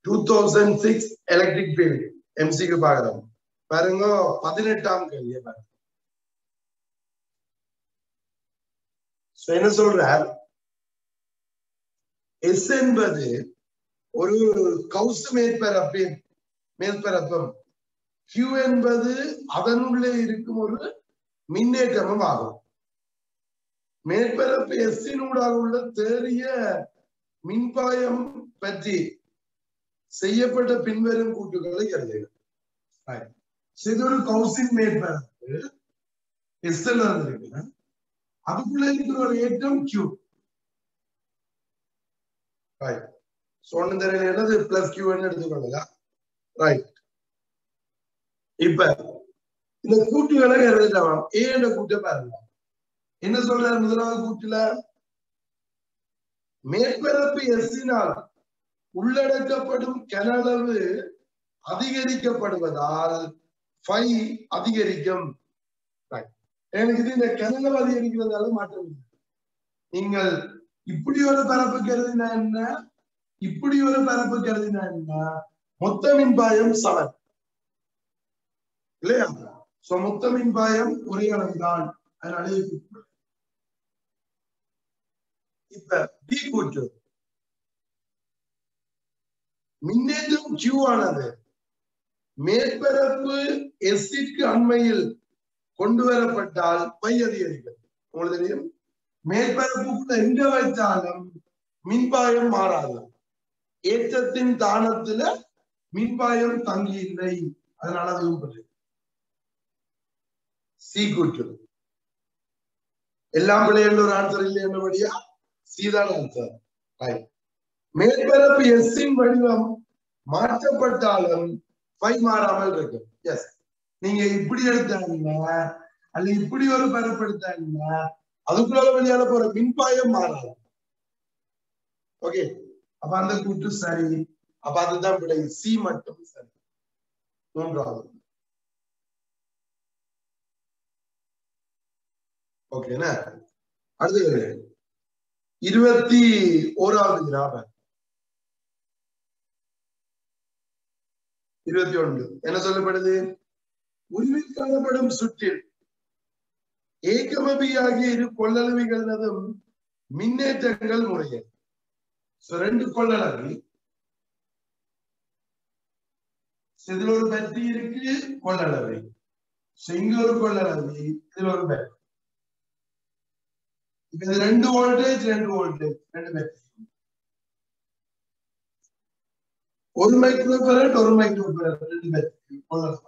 Two thousand six electric field எம்சிக்கு பாக்குறோம் பாருங்க பதினெட்டாம் கேள்வியை பாருங்க So, என்ன சொல்றார் எஸ் என்பது ஒரு கவுசு மேற்பரப்பின் மேற்பரப்பும் Q என்பது அதனுள்ளே இருக்கும் ஒரு மின்னேற்றமும் ஆகும் மேற்பரப்பு எஸ்ஸினூடாக உள்ள தேறிய மின்பாயம் பற்றி செய்யப்பட்ட பின்வரும் கூட்டுகளை எழுதுக Right. So, இது ஒரு கவுசின் மேற்பரப்பு எஸ்எல் இருக்கு அதுக்குள்ள இருக்கிற ஒரு ஏற்றம் கியூ ரைட் சொன்ன தெரியல என்னது பிளஸ் கியூன்னு எடுத்துக்கொள்ளுங்க ரைட் இப்ப இந்த கூட்டுகளை எழுதலாம் ஏ என்ற கூட்டை பாருங்க என்ன சொல்றாரு முதலாவது கூட்டுல மேற்பரப்பு எஸ்ஸினால் உள்ளடக்கப்படும் கனளவு அதிகரிக்கப்படுவதால் ஃபை அதிகரிக்கும் Right. எனக்கு இது இந்த கனளவு அதிகரிக்கிறதால மாற்றம் இல்லை. நீங்கள் இப்படி ஒரு பரப்பு கருதினா என்ன இப்படி ஒரு பரப்பு கருதினா என்ன மொத்த மின்பாயம் சமன் இல்லையா சோ மொத்த மின்பாயம் ஒரே அளவுதான் அதனால இது கூட்டு. இப்ப பி கூட்டு மின்னேற்றம் Q ஆனது மேற்பரப்பு எஸ்ஸிற்கு அண்மையில் கொண்டு வரப்பட்டால் பை அதிகரிக்கும் உங்களுக்கு தெரியும் மேற்பரப்புக்குள்ள எங்க வைத்தாலும் மின்பாயம் மாறாது ஏற்றத்தின் தானத்துல மின்பாயம் தங்கி இல்லை அதனால அதுவும் பண்ணுது சி கூற்று எல்லாம் பிள்ளைகள் ஒரு ஆன்சர் இல்லை என்னபடியா சீதான் ஆன்சர் ரைட் மேற்பரப்பு எஸ்ஸின் வடிவம் மாற்றப்பட்டாலும் பை மாறாமல் இருக்கும் எஸ் நீங்க இப்படி எடுத்தாங்க அல்ல இப்படி ஒரு பரப்பு எடுத்தாங்க அதுக்குள்ள வழியால போற மின்பாயம் மாறாது ஓகே அப்ப அந்த கூட்டு சரி அப்ப அதுதான் விடை சி மட்டும் சரி மூன்றாவது ஓகேனா அடுத்து இருபத்தி ஓராவது கிராமம் இருபத்தி ஒன்று என்ன சொல்லப்படுது உருவில் காணப்படும் சுற்றில் ஏகமபி ஆகிய இரு கொள்ளளவிகளதும் மின்னேற்றங்கள் முறையே So, ரெண்டு கொள்ளளவி So, இதுல ஒரு பேட்டரி இருக்கு கொள்ளளவி So, இங்க ஒரு கொள்ளளவி இதுல ஒரு பேட்டரி இப்ப இது ரெண்டு வோல்டேஜ் ரெண்டு வோல்டேஜ் ரெண்டு பேட்டரி ஒரு மைக்ரோ ஃபெரட் ஒரு மைக்ரோ ஃபெரட் ரெண்டு பேட்டரி கொள்ளளவு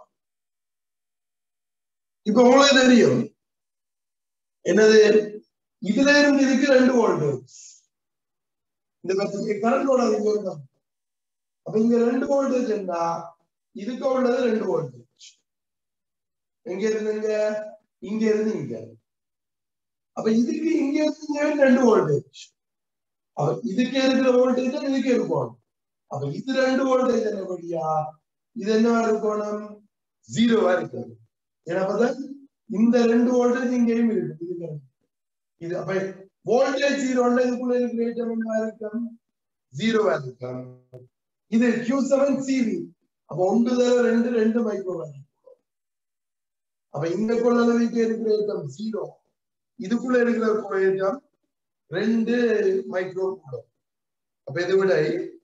இப்ப உங்களுக்கு தெரியும் என்னது இதுல இருந்து இதுக்கு ரெண்டு வோல்டேஜ் இந்த கரண்டோட இங்க இருக்கும் அப்ப இங்க ரெண்டு வோல்டேஜ் என்ன இதுக்கு உள்ளது ரெண்டு வோல்டேஜ் எங்க இருந்துங்க இங்க இருந்து இங்க அப்ப இதுக்கு இங்க இருந்து இங்க ரெண்டு வோல்டேஜ் அப்ப இதுக்கு இருக்கிற வோல்டேஜ் இதுக்கு இருக்கும் அப்ப இது ரெண்டு வோல்டேஜ் என்னபடியா இது என்னவா இருக்கணும் ஜீரோவா இருக்கணும் ஏன்னா பார்த்தா இந்த ரெண்டு வோல்டேஜ் இங்கேயும் இருக்கு இதுக்கு இது அப்ப வோல்டேஜ் ஜீரோல இதுக்குள்ள இருக்கிற ரேட்டம் என்னவா இருக்கும் ஜீரோவா இருக்கும் இது கியூ செவன் சிவி அப்ப ஒன்று தர ரெண்டு ரெண்டு மைக்ரோ அப்ப இந்த கொள்ளளவுக்கு இருக்கிற ஏற்றம் ஜீரோ இதுக்குள்ள இருக்கிற ஏற்றம் ரெண்டு மைக்ரோ கூடும் அப்ப இதை விட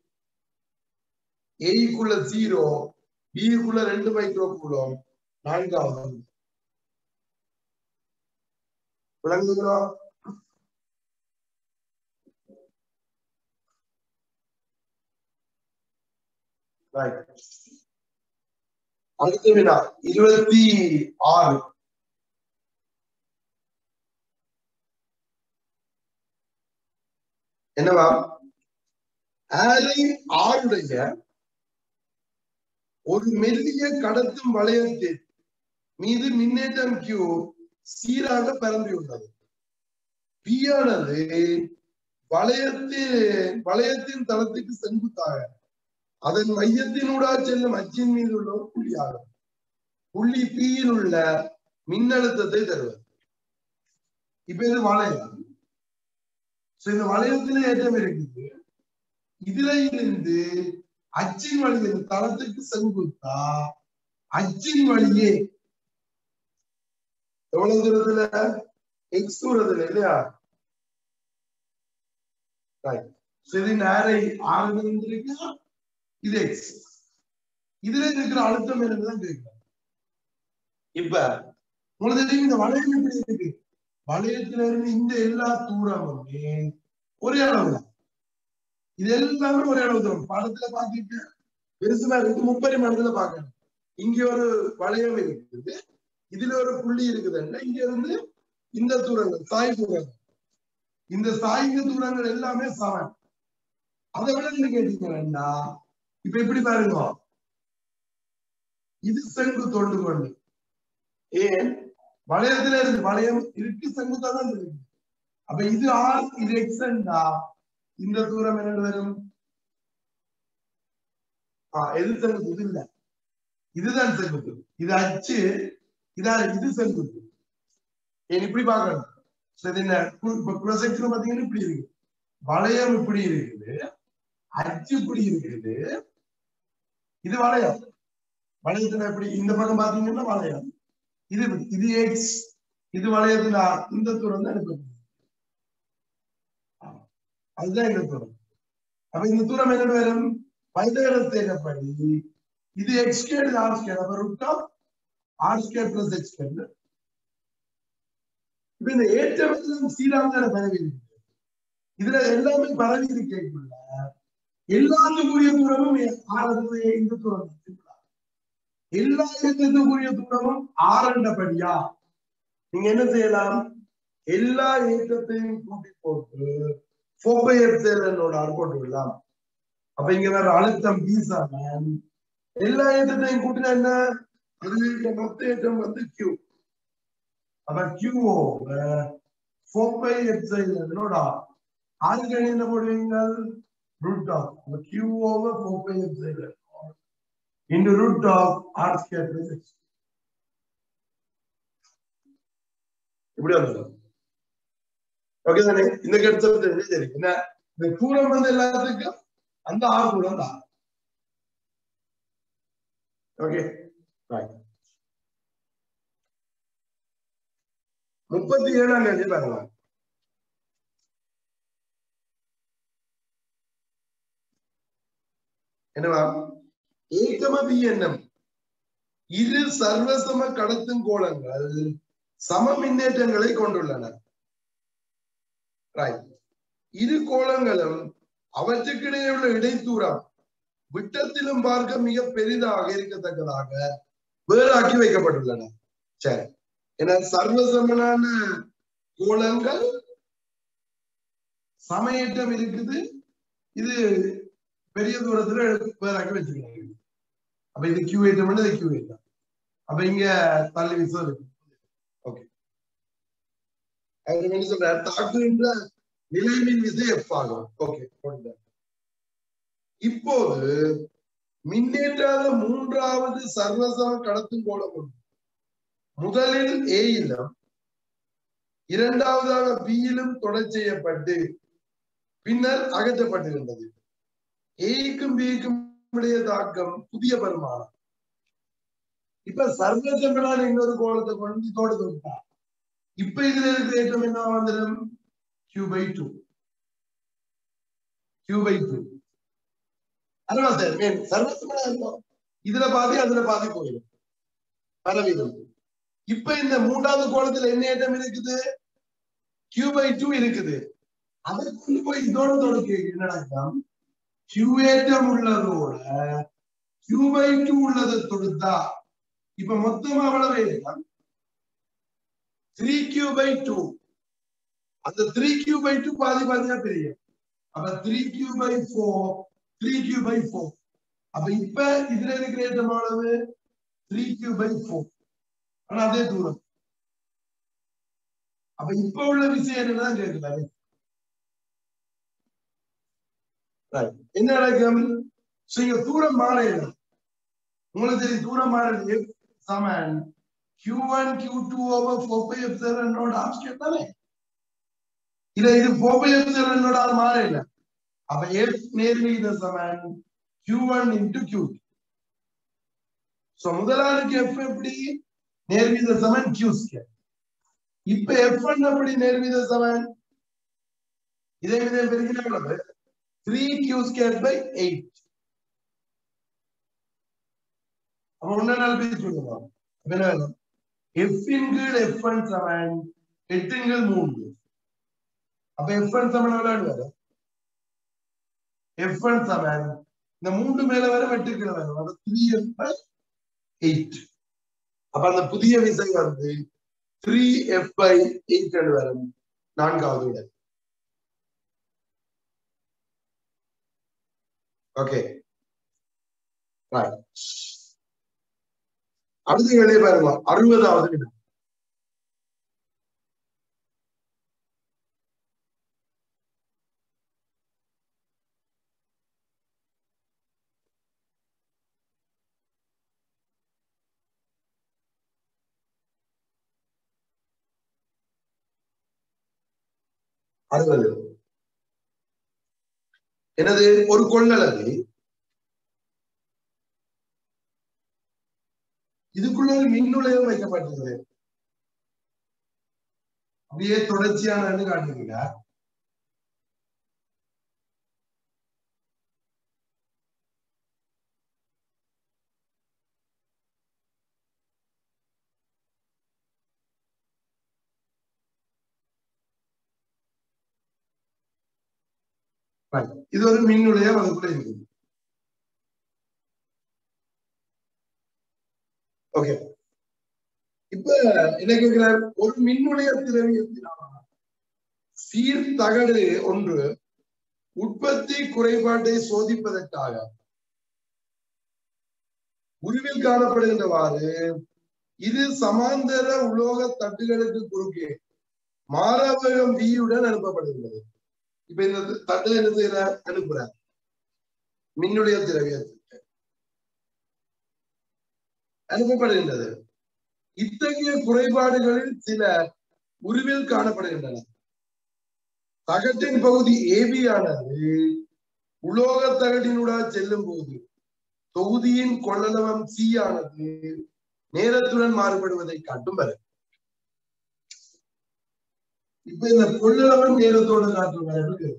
ஏக்குள்ள ஜீரோ பிக்குள்ள ரெண்டு மைக்ரோ கூடும் நான்காவது விளங்குகிறா அடுத்த வினா இருபத்தி ஆறு என்னவா ஆரை ஆறுடைய ஒரு மெல்லிய கடத்தும் வளையத்தில் மீது மின்னேற்றம் கியூ சீராக பரம்பியுள்ளது பி ஆனது வளையத்தில் வளையத்தின் தளத்துக்கு செங்குத்தாக அதன் மையத்தினூடா செல்லும் அச்சின் மீது உள்ள ஒரு புள்ளியாகும் புள்ளி பியில் உள்ள மின்னழுத்தத்தை தருவது இப்ப இது வளையம் So, இந்த வளையத்துல ஏற்றம் இருக்குது இதுல இருந்து அச்சின் வழி இந்த தளத்துக்கு செங்குத்தா அச்சின் வழியே எவ்வளவு தூரத்துல எக்ஸ் தூரத்துல இல்லையா ரைட் சரி நேரை ஆறு இருந்திருக்கு இது எக்ஸ் இதுல இருக்கிற அழுத்தம் என்னன்னு கேட்கிறேன் இப்ப உங்களுக்கு தெரியும் இந்த வளையம் எப்படி இருக்கு வளையத்துல இருந்து இந்த எல்லா தூரமுமே ஒரே அளவு தான் இது எல்லாமே ஒரே அளவு தூரம் படத்துல பாத்தீங்க பெருசுமா இருக்கு முப்பரிமாணத்துல பாக்கணும் இங்க ஒரு வளையம் இருக்குது இதுல ஒரு புள்ளி இருக்குதுன்னா இங்க இருந்து இந்த தூரங்கள் சாய் தூரங்கள் இந்த சாய்ந்த தூரங்கள் எல்லாமே சமன் அதை விட நீங்க கேட்டீங்கன்னா இப்ப எப்படி பாருங்க இது செங்கு தொண்டு கொண்டு ஏன் வளையத்துல இருக்கு வளையம் இருக்கு செங்குத்தா தான் இருக்கு அப்ப இது ஆர் இது எக்ஸண்டா இந்த தூரம் என்ன வரும் ஆஹ் எது செங்குத்து இது இல்ல இதுதான் செங்குத்து இது அச்சு இதா இது செங்குத்து ஏன் இப்படி பார்க்கணும் சரி என்ன இப்ப ப்ரொசெக்ஷன் பாத்தீங்கன்னா இப்படி இருக்கு வளையம் இப்படி இருக்குது அச்சு இப்படி இருக்குது இது வளையம் வளையத்துல எப்படி இந்த பக்கம் பாத்தீங்கன்னா வளையம் இது இது எக்ஸ் இது வளையத்துல இந்த தூரம் தான் எனக்கு அதுதான் இந்த தூரம் அப்ப இந்த தூரம் என்ன வரும் பைதகரத்தேகப்படி இது எக்ஸ் ஸ்கேர் இது ஆர் ஸ்கேர் அப்ப root of R square plus X square இப்ப இந்த ஏற்றவத்திலும் சீராக பரவி இருக்கு இதுல எல்லாமே பரவி இருக்கேக்குள்ள எல்லாத்துக்குரிய தூரமும் ஆறது இந்த தூரம் எல்லா ஏற்றத்துக்குரிய தூரமும் ஆரண்டபடியா நீங்க என்ன செய்யலாம் எல்லா ஏற்றத்தையும் கூட்டி போட்டு போப்பையத்தேலனோட போட்டு விடலாம் அப்ப இங்க வேற அழுத்தம் பீசாம எல்லா ஏற்றத்தையும் கூட்டினா என்ன அது மொத்த ஏற்றம் வந்து கியூ அப்ப கியூஓ ஃபோர் பை எப்சைலனோட ஆறுக்கு என்ன போடுவீங்க ரூட் ஆஃப் அப்ப Q over four pi epsilon into root of r square plus x. இப்படி வந்தது ஓகே தானே இந்த கருத்து தெரிஞ்சு சரி என்ன இந்த தூரம் வந்து எல்லாத்துக்கும் அந்த ஆறு தூரம் தான் ஓகே முப்பத்தி ஏழாம் தேதி பாருங்க என்னவா ஏகம பிஎன்எம் இரு சர்வசம கடத்தும் கோளங்கள் சம மின்னேற்றங்களை கொண்டுள்ளன இரு கோளங்களும் அவற்றுக்கிடையே உள்ள இடைத்தூரம் விட்டத்திலும் பார்க்க மிக பெரிதாக இருக்கத்தக்கதாக வேறாக்கி வைக்கப்பட்டுள்ளன சரி ஏன்னா சர்வசமனான கோளங்கள் சமயேற்றம் இருக்குது இது பெரிய தூரத்துல வேறாக்கி வச்சுக்கிறாங்க அப்ப இது கியூ ஐட்டம் இது கியூ ஐட்டம் அப்ப இங்க தள்ளி விசம் இருக்கு ஓகே அவர் என்ன சொல்றாரு தாக்குகின்ற நிலைமின் விசை எஃப் ஆகும் ஓகே இப்போது மின்னேற்றாத மூன்றாவது சர்வசம கடத்தும் கோலம் உண்டு முதலில் ஏயிலும் இரண்டாவதாக பியிலும் தொடர் செய்யப்பட்டு பின்னர் அகற்றப்பட்டிருந்தது ஏக்கும் பிக்கும் உடைய தாக்கம் புதிய பெருமானம் இப்ப சர்வசங்களான இன்னொரு கோலத்தை கொண்டு தோடு தொட்டா இப்ப இதுல இருக்கிற ஏற்றம் என்ன வந்துடும் Q by two Q by two அதுவா சார் மீன் சர்வசமனா இருக்கும் இதுல பாதி அதுல பாதி போயிடும் பரவீதம் இப்ப இந்த மூன்றாவது கோலத்துல என்ன ஏற்றம் இருக்குது கியூ பை டூ இருக்குது அதை கொண்டு போய் இதோட தொடுக்க என்ன நடக்கும் கியூஏற்றம் உள்ளதோட கியூ பை டூ உள்ளதை தொடுத்தா இப்ப மொத்தமா எவ்வளவு ஏற்றம் த்ரீ கியூ பை டூ அந்த த்ரீ கியூ பை டூ பாதி பாதியா தெரியும் அப்ப three Q by four three Q by four அப்ப இப்ப இதுல இருக்கிற ஏற்றம் அளவு த்ரீ கியூ பை ஃபோர் ஆனா அதே தூரம் அப்ப இப்ப உள்ள விஷயம் என்னதான் கேட்கல என்ன நடக்கும் நீங்க தூரம் மாறையில உங்களுக்கு தெரியும் தூரம் மாறது சமன் Q one Q two over four pi எப்சலனோட ஆப்ஸ்கேட் தானே இல்ல இது ஃபோர் பை எப்சலனோட அது மாறையில அப்ப எஃப் நேர்வீத சமன் Q one into Q so முதலாளுக்கு எஃப் எப்படி நேர்வீத சமன் கியூ ஸ்கேர் இப்ப எஃப் ஒன் எப்படி நேர்வீத சமன் இதே விதம் பெருக்கின எவ்வளவு three Q square by eight அப்ப ஒன்னு நாள் பிரிச்சு விடுவோம் அப்ப என்ன வேணும் எஃப் இன் கீழ் எஃப் ஒன் சமன் எட்டின் கீழ் மூன்று அப்ப எஃப் ஒன் சமன் எவ்வளவு வரும் எஃப் ஒன் சமன் இந்த மூன்று மேல வர வெட்டு கீழே வரும் அப்ப த்ரீ எஃப் பை எயிட் அப்ப அந்த புதிய விசை வந்து த்ரீ எஃப் பை எயிட் வரும் நான்காவது விட ஓகே அடுத்த வேலையை பாருங்க அறுபதாவது வினா அறுபது எனது ஒரு கொள்ளளவு இதுக்குள்ள ஒரு மின்னுளையம் வைக்கப்பட்டிருக்கிறது அப்படியே தொடர்ச்சியான காட்டுறீங்க இது ஒரு மின்னுளையம் அதுக்குள்ள இருக்குது ஓகே இப்ப என்ன கேட்கிறார் ஒரு மின்னுடைய திரவியத்தினால் சீர்தகடு ஒன்று உற்பத்தி குறைபாட்டை சோதிப்பதற்காக உருவில் காணப்படுகின்றவாறு இது சமாந்தர உலோக தட்டுகளுக்கு குறுக்கே மாறாவகம் வியுடன் அனுப்பப்படுகிறது இப்ப இந்த தட்டு என்ன செய்யறார் அனுப்புறார் மின்னுடைய திரவியத்துக்கு அனுப்பப்படுகின்றது இத்தகைய குறைபாடுகளில் சில உருவில் காணப்படுகின்றன தகட்டின் பகுதி ஏபி ஆனது உலோக தகட்டினூடாக செல்லும் போது தொகுதியின் கொள்ளளவம் சி ஆனது நேரத்துடன் மாறுபடுவதை காட்டும் வரை இப்ப இந்த கொள்ளளவம் நேரத்தோடு காட்டும் வரை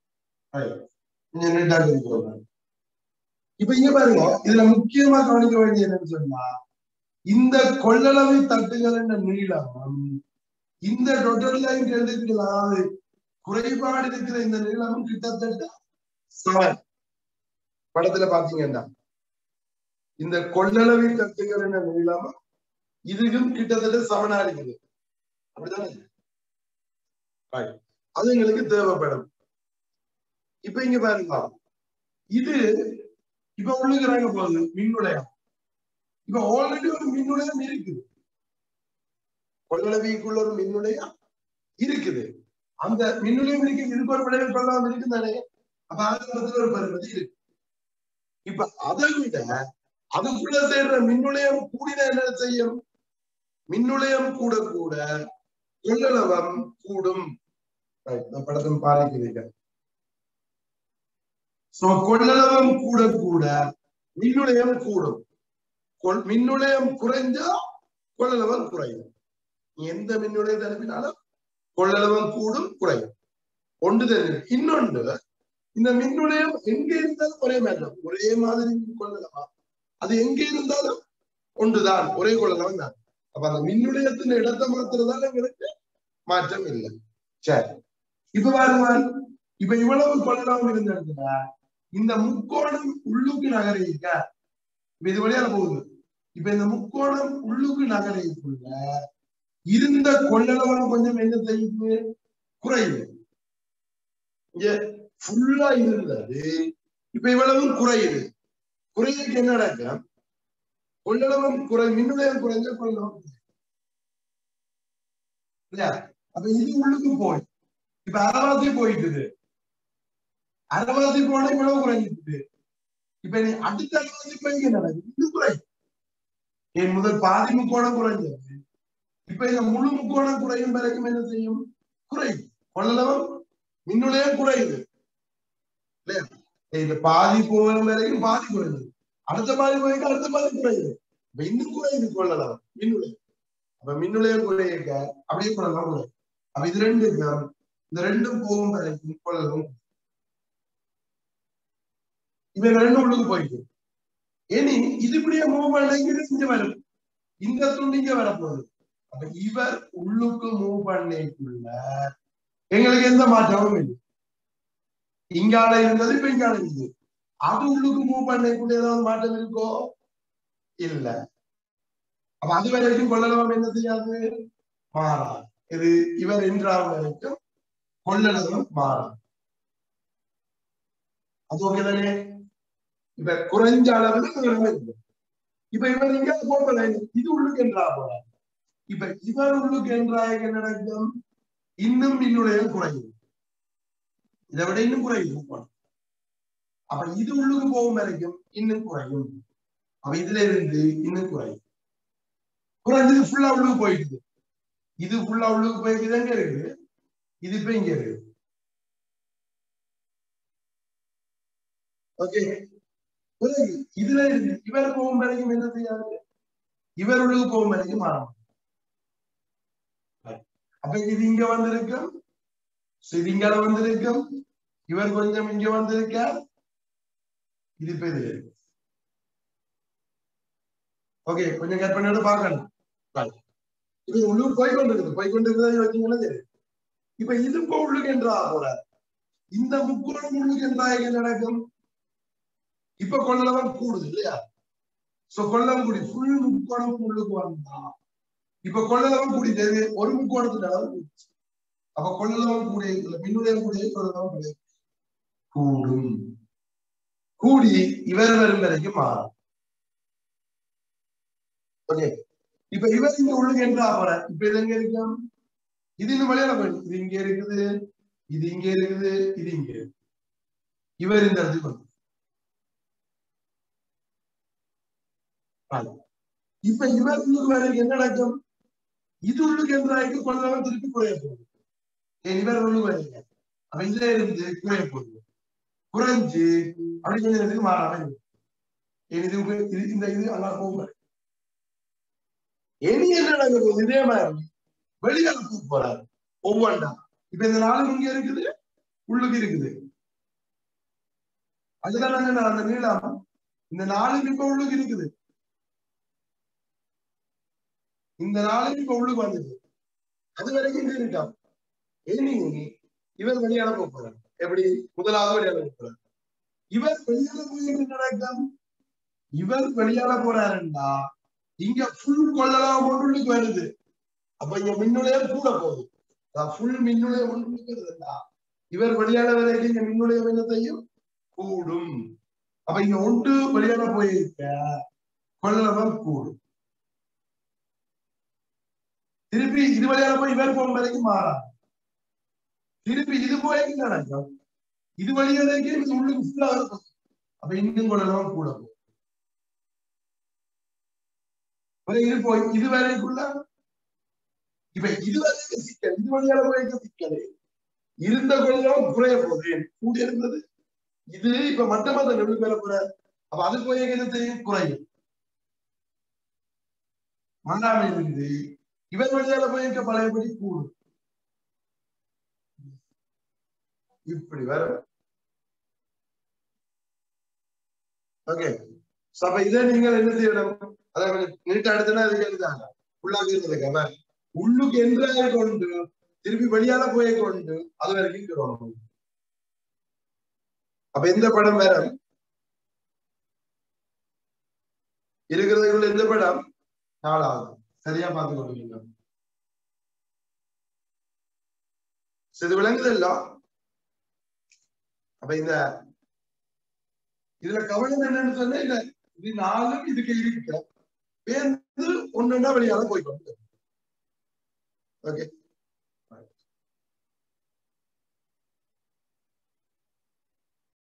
இப்ப இங்க பாருங்க இதுல முக்கியமா கவனிக்க வேண்டியது என்னன்னு சொன்னா இந்த கொள்ளளவை தட்டுகள் என்ற நீளம் இந்த டொட்டல் லைன் ரெண்டுக்கு அதாவது குறைபாடு இருக்கிற இந்த நீளமும் கிட்டத்தட்ட சமன் படத்துல பாத்தீங்கன்னா இந்த கொள்ளளவின் தட்டுகள் என்ற நீளமும் இதுக்கும் கிட்டத்தட்ட சமனா இருக்குது அப்படிதானே அது எங்களுக்கு தேவைப்படும் இப்ப இங்க பாருங்க இது இப்ப உள்ளுக்குறாங்க போகுது மின்னுடையம் இப்ப ஆல்ரெடி ஒரு மின்னுடையம் இருக்குது கொள்ளளவிக்குள்ள ஒரு மின்னுடையம் இருக்குது அந்த மின்னுடையம் இருக்கு இதுக்கு ஒரு விளைவு கொள்ளாம இருக்கு தானே அப்ப ஆரம்பத்துல ஒரு பருவதி இருக்கு இப்ப அதை விட அதுக்குள்ள சேர்ற மின்னுளையம் கூடின என்ன செய்யும் மின்னுளையம் கூட கூட கொள்ளளவம் கூடும் படத்தை பாதிக்கிறீர்கள் சோ கொள்ளளவம் கூட கூட மின்னுளையம் கூடும் மின்னுளையம் குறைஞ்சா கொள்ளளவம் குறையும் எந்த மின்னுளையத்தை அனுப்பினாலும் கொள்ளளவம் கூடும் குறையும் ஒன்று தெரியும் இன்னொன்று இந்த மின்னுளையம் எங்க இருந்தாலும் ஒரே மாதிரி ஒரே மாதிரி கொள்ளளவா அது எங்க இருந்தாலும் ஒன்றுதான் ஒரே கொள்ளளவம் தான் அப்ப அந்த மின்னுளையத்தின் இடத்தை மாத்துறதால எங்களுக்கு மாற்றம் இல்லை சரி இப்ப பாருங்க இப்ப இவ்வளவு கொள்ளளவம் இருந்த இடத்துல இந்த முக்கோணம் உள்ளுக்கு நகரிக்க இப்ப இது வழியால போகுது இப்ப இந்த முக்கோணம் உள்ளுக்கு நகரைக்குள்ள இருந்த கொள்ளளவம் கொஞ்சம் என்ன செய்யுது குறையுது இங்க ஃபுல்லா இருந்தது இப்ப இவ்வளவும் குறையுது குறையுக்கு என்ன நடக்கும் கொள்ளளவம் குறை மின்னுடையம் குறைஞ்ச கொள்ளளவம் இல்லையா அப்ப இது உள்ளுக்கு போய் இப்ப அரைவாசி போயிட்டுது அரைவாசி போனா இவ்வளவு குறைஞ்சிட்டு இப்ப நீ அடுத்த அரைவாசி போய் என்ன நடக்குது இது குறை என் முதல் பாதி முக்கோணம் குறைஞ்சது இப்ப இந்த முழு முக்கோணம் குறையும் பிறகும் என்ன செய்யும் குறையும் கொள்ளளவம் மின்னுடையம் குறையுது இல்லையா இந்த பாதி போகும் வரைக்கும் பாதி குறையுது அடுத்த பாதி போய்க்கு அடுத்த பாதி குறையுது இப்ப இன்னும் குறையுது கொள்ளலாம் மின்னுளையம் அப்ப மின்னுளையம் குறையிருக்க அப்படியே கொள்ளலாம் குறையும் அப்ப இது ரெண்டு இந்த ரெண்டும் போகும் வரைக்கும் கொள்ளலாம் இவன் ரெண்டு உள்ளுக்கு போயிட்டு இனி இது இப்படியே மூவ் பண்ண இங்க வரும் இந்த துண்டு இங்க வரப்போகுது அப்ப இவர் உள்ளுக்கு மூவ் பண்ணிக்குள்ள எங்களுக்கு எந்த மாற்றமும் இல்லை இங்கால இருந்தது இப்ப இங்கால இருந்தது அது உள்ளுக்கு மூவ் பண்ணக்குள்ள ஏதாவது மாற்றம் இருக்கோ இல்ல அப்ப அது வரைக்கும் கொள்ளளவம் என்ன செய்யாது மாறாது இது இவர் என்றால் வரைக்கும் கொள்ளளவம் மாறாது அது ஓகே தானே இப்ப குறைஞ்ச அளவுல இவர் இருக்கு இப்ப இவர் இங்க போகல இது உள்ளுக்கு என்றா போல இப்ப இவர் உள்ளுக்கு என்றாக என்ன நடக்கும் இன்னும் இன்னுடைய குறையும் இதை விட இன்னும் குறையும் அப்ப இது உள்ளுக்கு போகும் வரைக்கும் இன்னும் குறையும் அப்ப இதுல இருந்து இன்னும் குறையும் குறைஞ்சது ஃபுல்லா உள்ளுக்கு போயிடுது இது ஃபுல்லா உள்ளுக்கு போயிட்டு எங்க இருக்குது இது இப்ப இங்க இருக்கு ஓகே பிறகு இதுல இருந்து இவர் போகும் வரைக்கும் என்ன செய்யாது இவர் உள்ளுக்கு போகும் வரைக்கும் மாறும் அப்ப இது இங்க வந்திருக்கும் இது இங்க வந்திருக்கும் இவர் கொஞ்சம் இங்க வந்திருக்க இது இப்ப இது ஓகே கொஞ்சம் கட் பண்ணிட்டு பார்க்கணும் இது உள்ளூர் போய் கொண்டிருக்கு போய் கொண்டிருக்கிறது வச்சீங்கன்னா தெரியும் இப்ப இது இப்போ உள்ளுக்கு என்றா போற இந்த முக்கோணம் உள்ளுக்கு என்றா என்ன நடக்கும் இப்ப கொள்ளளவன் கூடுது இல்லையா சோ கொள்ளளவு கூடி ஃபுல் முக்கோணம் உள்ளுக்கு வந்தா இப்ப கொள்ளளவன் கூடிட்டது ஒரு முக்கோணத்துக்கு அளவு கூடிச்சு அப்ப கொள்ளளவன் கூடிய மின்னுடைய கூடிய கொள்ளளவன் கூடிய கூடும் கூடி இவர் வரும் வரைக்கும் மாறும் ஓகே இப்ப இவர் இங்க உள்ளுக்கு என்றா போற இப்ப இது எங்க இருக்கும் இது இந்த வழியால போயிடும் இது இங்க இருக்குது இது இங்க இருக்குது இது இங்க இருக்கு இவர் இந்த இடத்துக்கு வந்து இப்ப இவர் உள்ளுக்கு வரைக்கும் என்ன நடக்கும் இது உள்ளுக்கு என்றாய்க்கு கொள்ளவன் திருப்பி குறைய போகுது ஏன் இவர் உள்ளுக்கு வரீங்க அப்ப இதுல இருந்து குறைய போகுது குறைஞ்சு அப்படி கொஞ்ச நேரத்துக்கு மாறாம இருக்கு இது இந்த இது அங்க போகும் இனி என்ன நடக்க போகுது இதே மாதிரி வெளியால கூட்டு போறாரு ஒவ்வொன்றா இப்ப இந்த நாலு இங்க இருக்குது உள்ளுக்கு இருக்குது அதுதான் நாங்க அந்த நீளம் இந்த நாலு இப்ப உள்ளுக்கு இருக்குது இந்த நாளைக்கு இப்ப உள்ளுக்கு வந்தது அது வரைக்கும் இங்க இருக்கான் இனி இவர் வெளியால போறார் எப்படி முதலாவது வெளியால போறார் இவர் வெளியால போய் என்ன நடக்கும் இவர் வெளியால போறாருன்னா இங்க ஃபுல் கொள்ளலாம் உள்ளுக்கு வருது அப்ப இங்க மின்னுளையம் கூட போகுது ஃபுல் மின்னுளையம் உள்ளுக்கு வருதுன்னா இவர் வெளியால வரைக்கும் இங்க மின்னுளையம் என்ன செய்யும் கூடும் அப்ப இங்க ஒன்று வெளியால போயிருக்க கொள்ளளவம் கூடும் திருப்பி இது வழியால போய் இவர் போகும் வரைக்கும் மாறாது திருப்பி இது போய் நடக்கும் இது வழியா வரைக்கும் இது உள்ளுக்கு ஃபுல்லா இருக்கும் அப்ப இன்னும் கொள்ளலாம் கூட போகும் இது போய் இது வரைக்குள்ள இப்ப இது வரைக்கும் சிக்கல் இது வழியால போய் சிக்கல் இருந்த கொள்ளலாம் குறைய போகுது கூட இருந்தது இது இப்ப மட்டமா தான் எப்படி மேல போற அப்ப அது போய் என்ன தெரியும் குறையும் மண்ணாமை இருந்து இவர் வழியால போயிருக்க பழையபடி கூடும் இப்படி வர ஓகே அப்ப இதை நீங்கள் என்ன செய்யணும் அதை கொஞ்சம் நீட்டா எடுத்தனா அதுக்கு எழுதாங்க உள்ளாக இருந்ததுக்காக உள்ளுக்கு என்றாக கொண்டு திருப்பி வெளியால போய் கொண்டு அது வரைக்கும் சொல்லணும் அப்ப எந்த படம் வேற இருக்கிறதுக்குள்ள எந்த படம் நாலாவது சரியா பார்த்து கொள்வீங்க இது விளங்குது எல்லாம் அப்ப இந்த இதுல கவனம் என்னன்னு சொன்னா இல்ல இது நாலும் இதுக்கு இருக்க பேர்ந்து ஒண்ணுன்னா வெளியால போய் கொண்டு ஓகே